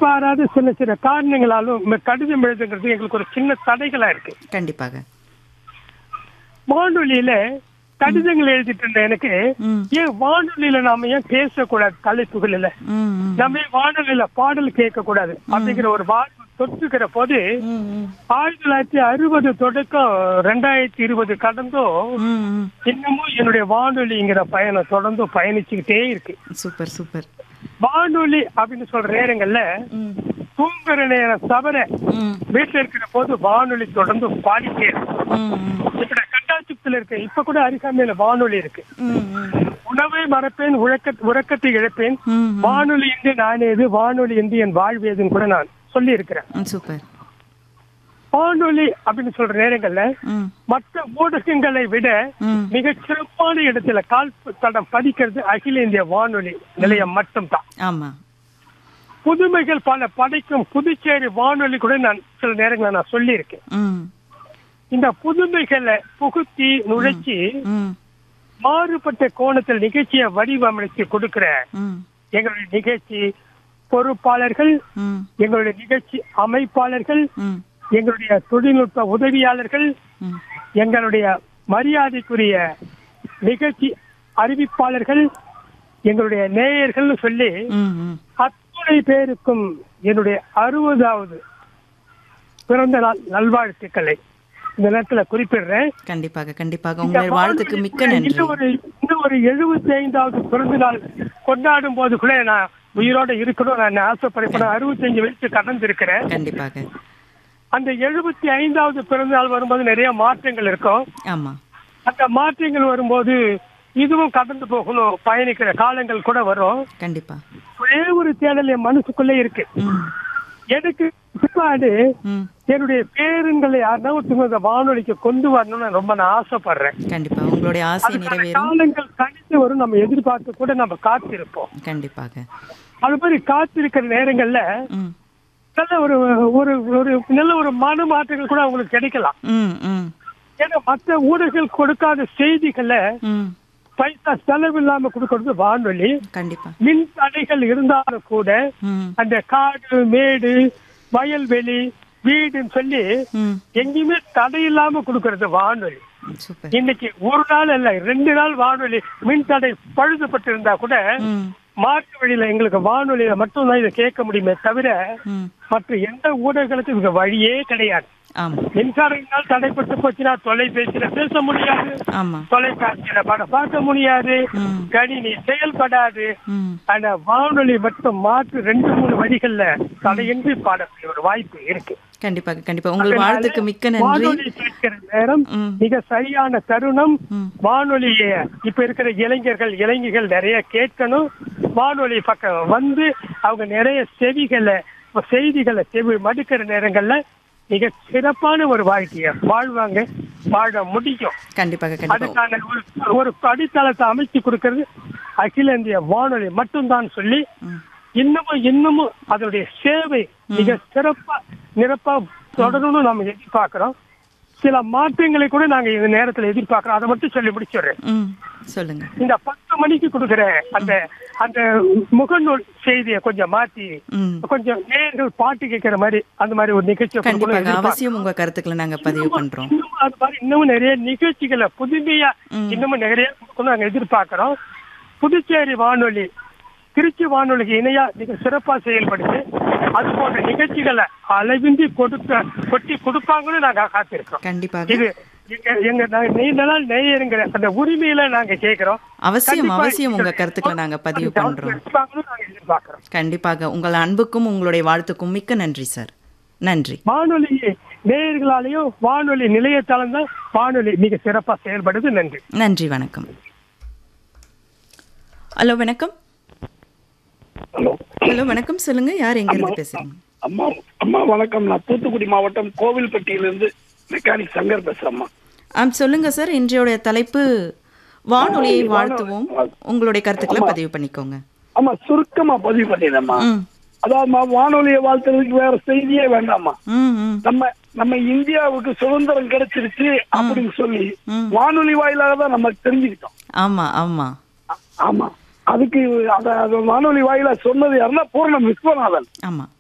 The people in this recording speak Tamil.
எதிர்பாராத சில சில காரணங்களாலும் இந்த கடிதம் எழுதுங்கிறது எங்களுக்கு ஒரு சின்ன தடைகளா இருக்கு கண்டிப்பாக வானொலியில கடிதங்கள் எழுதிட்டு இருந்த எனக்கு ம் ஏன் வானொலியில நாம ஏன் பேசக்கூடாது தலைப்புகள் இல்ல ம் ம் நம்ம ஏன் வானொலியில பாடல் கேட்க கூடாது அப்படிங்கிற ஒரு வாழ்வு தொட்டுக்கிற போது ம் ம் ஆயிரத்தி தொள்ளாயிரத்தி அறுபது தொடக்கம் ரெண்டாயிரத்தி இருபது கடந்தும் ம் ம் இன்னமும் என்னுடைய வானொலிங்கிற பயணம் தொடர்ந்து பயணிச்சுக்கிட்டே இருக்கு சூப்பர் சூப்பர் வானொலி அப்படின்னு சொல்ற நேரங்கள்ல ம் தூங்குற நேரம் தவிர ம் வீட்டுல இருக்கிற போது வானொலி தொடர்ந்து பாடிட்டே இருக்கு ம் ம் இப்ப நான் கட்டாட்சியத்துல இருக்கேன் இப்ப கூட அருகாமையில வானொலி இருக்கு ம் ம் உணவை மறப்பேன் உறக்க உறக்கத்தை இழப்பேன் ம் வானொலி என்று நானேது வானொலி என்று என் வாழ்வேதுன்னு கூட நான் சொல்லி இருக்கிறேன் ம் சூப்பர் வானொலி அப்படின்னு சொல்ற நேரங்கள்ல ம் மற்ற ஊடகங்களை விட ம் மிக சிறப்பான இடத்துல கால் தடம் பதிக்கிறது அகில இந்திய வானொலி நிலையம் மட்டும்தான் ஆமாம் புதுமைகள் பல படைக்கும் புதுச்சேரி வானொலி கூட நான் சில நேரங்களில் நான் சொல்லியிருக்கேன் ம் இந்த புதுமைகளை புகுத்தி நுழைச்சி ம் மாறுபட்ட கோணத்தில் நிகழ்ச்சியை வடிவமைச்சு கொடுக்கிற ம் எங்களுடைய நிகழ்ச்சி பொறுப்பாளர்கள் ம் எங்களுடைய நிகழ்ச்சி அமைப்பாளர்கள் ம் எங்களுடைய தொழில்நுட்ப உதவியாளர்கள் ம் எங்களுடைய மரியாதைக்குரிய நிகழ்ச்சி அறிவிப்பாளர்கள் எங்களுடைய நேயர்கள்னு சொல்லி ம் ம் அத்துணை பேருக்கும் என்னுடைய அறுபதாவது பிறந்த நாள் நல்வாழ்த்துக்களை இந்த நேரத்துல குறிப்பிடுறேன் கண்டிப்பாக கண்டிப்பாக இந்த உங்கள் வாழ்த்துக்கு வானொலி மிக்க கூட நன்றி இன்னும் ஒரு இன்னும் ஒரு எழுபத்தி ஐந்தாவது பிறந்த நாள் கொண்டாடும் போது கூட நான் உயிரோட இருக்கணும் நான் ஆசைப்படுறேன் அறுபத்தஞ்சு வயசு கடந்து இருக்கிறேன் கண்டிப்பாக அந்த எழுபத்தி ஐந்தாவது பிறந்த நாள் வரும்போது நிறைய மாற்றங்கள் இருக்கும் ஆமாம் அந்த மாற்றங்கள் வரும்போது இதுவும் கடந்து போகணும் பயணிக்கிற காலங்கள் கூட வரும் கண்டிப்பா ஒரே ஒரு தேடல் என் மனசுக்குள்ளே இருக்கு ம் எனக்கு பிற்பாடு ம் என்னுடைய பேருங்களை யாருன்னா ஒருத்தவங்க இந்த வானொலிக்கு கொண்டு வரணும்னு நான் ரொம்ப நான் ஆசைப்படுறேன் கண்டிப்பா உங்களுடைய ஆசை அதுக்கான நிறைவேறும் காலங்கள் கணித்து வரும் நம்ம எதிர்பார்த்து கூட நம்ம காத்திருப்போம் கண்டிப்பாக அது மாதிரி காத்திருக்கிற நேரங்கள்ல ம் நல்ல ஒரு ஒரு ஒரு நல்ல ஒரு மன மாற்றங்கள் கூட அவங்களுக்கு கிடைக்கலாம் ம் ம் ஏன்னா மற்ற ஊடகங்கள் கொடுக்காத செய்திகளை ம் பைசா செலவில்லாம கொடுக்கறது வானொலி கண்டிப்பா மின் தடைகள் இருந்தாலும் கூட ம் அந்த காடு மேடு வயல்வெளி வீடுன்னு சொல்லி ம் எங்கேயுமே தடை இல்லாம கொடுக்கறது வானொலி சூப்பர் இன்னைக்கு ஒரு நாள் இல்ல ரெண்டு நாள் வானொலி மின் தடை பழுதுபட்டு இருந்தா கூட ம் மாற்று வழியில எங்களுக்கு வானொலியில மட்டும்தான் இதை கேட்க முடியுமே தவிர ம் மற்ற எந்த ஊடகங்களுக்கும் இங்க வழியே கிடையாது ஆமா மின்சாரங்களால் தடைப்பட்டு போச்சுன்னா தொலைபேசியில பேச முடியாது ஆமா தொலைக்காட்சியில படம் பார்க்க முடியாது ம் கணினி செயல்படாது ம் ஆனா வானொலி மட்டும் மாற்று ரெண்டு மூணு வழிகள்ல தடையின்றி பாடக்கூடிய ஒரு வாய்ப்பு இருக்கு கண்டிப்பாக கண்டிப்பா உங்கள் வாழ்த்துக்கு மிக்க நன்றி வானொலி கேட்கிற நேரம் ம் மிக சரியான தருணம் ம் வானொலிய இப்ப இருக்கிற இளைஞர்கள் இளைஞர்கள் நிறைய கேட்கணும் வானொலி பக்கம் வந்து அவங்க நிறைய செவிகளை செய்திகளை செவி மடுக்கிற நேரங்கள்ல மிக சிறப்பான ஒரு வாழ்க்கைய வாழ்வாங்க வாழ முடியும் கண்டிப்பாக கண்டிப்பாக அதுக்கான ஒரு ஒரு அடித்தளத்தை அமைச்சு கொடுக்கிறது அகில இந்திய வானொலி மட்டும்தான் சொல்லி ம் இன்னமும் இன்னமும் அதனுடைய சேவை மிக சிறப்பா நிரப்பா தொடரணும்னு நம்ம எதிர்பார்க்கிறோம் சில மாற்றங்களை கூட நாங்க இந்த நேரத்துல எதிர்பார்க்கிறோம் அதை மட்டும் சொல்லி முடிச்சிடுறேன் ம் சொல்லுங்க இந்த பத்து மணிக்கு கொடுக்குற அந்த அந்த முகநூல் செய்தியை கொஞ்சம் மாத்தி ம் கொஞ்சம் நேர்கள் பாட்டு கேட்கிற மாதிரி அந்த மாதிரி ஒரு நிகழ்ச்சியை கொடுக்கணும்னு கண்டிப்பாக எதிர்பார்க்கிறோம். அவசியம் உங்க கருத்துக்களை நாங்க பதிவு பண்றோம் இன்னும் அது மாதிரி இன்னமும் நிறைய நிகழ்ச்சிகளை புதுமையா ம். இன்னமும் நிறைய கொடுக்கணும் நாங்க எதிர்பார்க்கிறோம் புதுச்சேரி வானொலி திருச்சி வானொலிக்கு இணையா மிக சிறப்பா செயல்படுது அது போன்ற நிகழ்ச்சிகளை அளவின்றி கொடுக்க கொட்டி கொடுப்பாங்கன்னு நாங்க காத்திருக்கோம் கண்டிப்பாக இது எங்க எங்க நாங்க நீண்ட நாள் நேயருங்கிற அந்த உரிமையில நாங்க கேட்கிறோம் அவசியம் கண்டிப்பா அவசியம் உங்க இது- கருத்துக்களை நாங்க பதிவு பண்றோம் எடுப்பாங்கன்னு நாங்க எதிர்பார்க்கிறோம் கண்டிப்பாக உங்கள் அன்புக்கும் உங்களுடைய வாழ்த்துக்கும் மிக்க நன்றி சார் நன்றி வானொலி நேயர்களாலேயும் வானொலி நிலையத்தாலும் தான் வானொலி மிக சிறப்பா செயல்படுது நன்றி நன்றி வணக்கம் ஹலோ வணக்கம் ஹலோ ஹலோ வணக்கம் சொல்லுங்க யார் எங்க இருந்து பேசுறீங்க அம்மா அம்மா வணக்கம் நான் தூத்துக்குடி மாவட்டம் கோவில்பட்டியிலிருந்து மெக்கானிக் சங்கர் பேசுறேம்மா ஆம் சொல்லுங்க சார் இன்றையோட தலைப்பு வானொலியை வாழ்த்துவோம் உங்களுடைய கருத்துக்களை பதிவு பண்ணிக்கோங்க ஆமா சுருக்கமா பதிவு பண்ணிடுறேம்மா ம் அதாவதுமா வானொலியை வாழ்த்துறதுக்கு வேற செய்தியே வேண்டாம்மா ம் ம் நம்ம நம்ம இந்தியாவுக்கு சுதந்திரம் கிடைச்சிருச்சு அப்படின்னு சொல்லி ம். வானொலி வாயிலாக தான் நம்ம தெரிஞ்சுக்கிட்டோம் ஆமா ஆமா ஆ- ஆமா அதுக்கு அத அத வானொலி வாயிலா சொன்னது யாருன்னா பூர்ண விஸ்வநாதன் ஆமா